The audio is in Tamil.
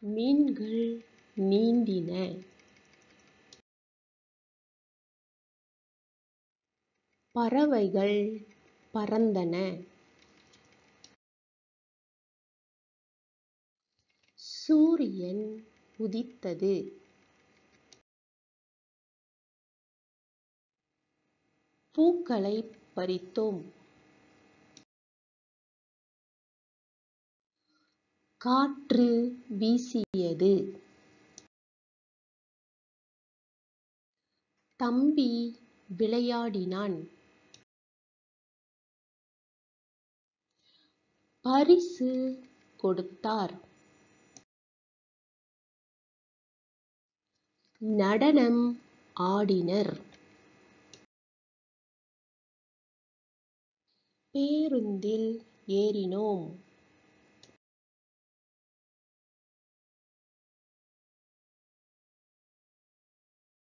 மீன்கள் நீந்தின பறவைகள் பறந்தன சூரியன் உதித்தது பூக்களைப் பறித்தோம் காற்று வீசியது தம்பி விளையாடினான் பரிசு கொடுத்தார் நடனம் ஆடினர் பேருந்தில் ஏறினோம்